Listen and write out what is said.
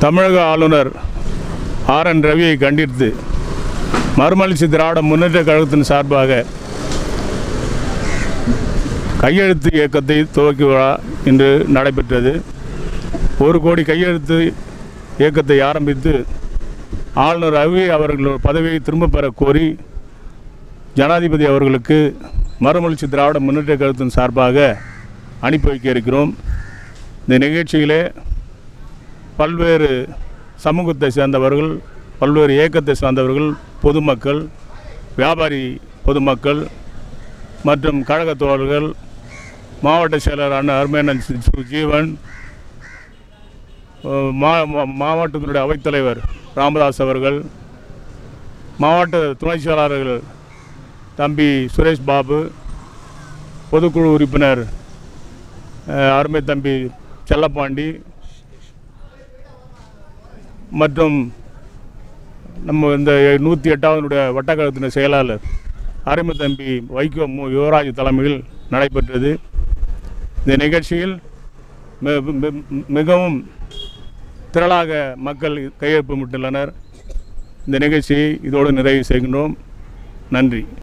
தமிழக ஆளுநர் R N ரவியை கண்டித்து மறுமலர்ச்சி திராவிட முன்னேற்ற கழகத்தின் சார்பாக கையெழுத்து இயக்கத்தை துவக்கி விழா இன்று நடைபெற்றது ஒரு கோடி கையெழுத்து இயக்கத்தை ஆரம்பித்து ஆளுநர் ரவி அவர்கள் பதவியை திரும்பப் பெற கோரி ஜனாதிபதி அவர்களுக்கு மறுமலர்ச்சி திராவிட முன்னேற்ற கழகத்தின் சார்பாக அனுப்பி வைக்க இருக்கிறோம் இந்த நிகழ்ச்சியிலே பல்வேறு சமூகத்தை சேர்ந்தவர்கள் பல்வேறு இயக்கத்தை சார்ந்தவர்கள் பொதுமக்கள் வியாபாரி பொதுமக்கள் மற்றும் கழக தோழர்கள் மாவட்ட செயலர் அண்ணன் அருமையண்ணன் சி- சு- ஜீவன் அஹ் மா மா- மாவட்டத்தினுடைய அவைத்தலைவர் ராமதாஸ் அவர்கள் மாவட்ட துணை செயலாளர்கள் தம்பி சுரேஷ் பாபு பொதுக்குழு உறுப்பினர் அஹ், அருமை தம்பி செல்லப்பாண்டி மற்றும் நம்ம இந்த நூற்றி எட்டாவதுடைய வட்டக்கழகத்தின் செயலாளர் அருமை தம்பி வைகோ மு யுவராஜ் தலைமையில் நடைபெற்றது இந்த நிகழ்ச்சியில் மி- மி- மிகவும் திரளாக மக்கள் கையெழுப்பமிட்டுள்ளனர் இந்த நிகழ்ச்சியை இதோடு நிறைவு செய்கின்றோம் நன்றி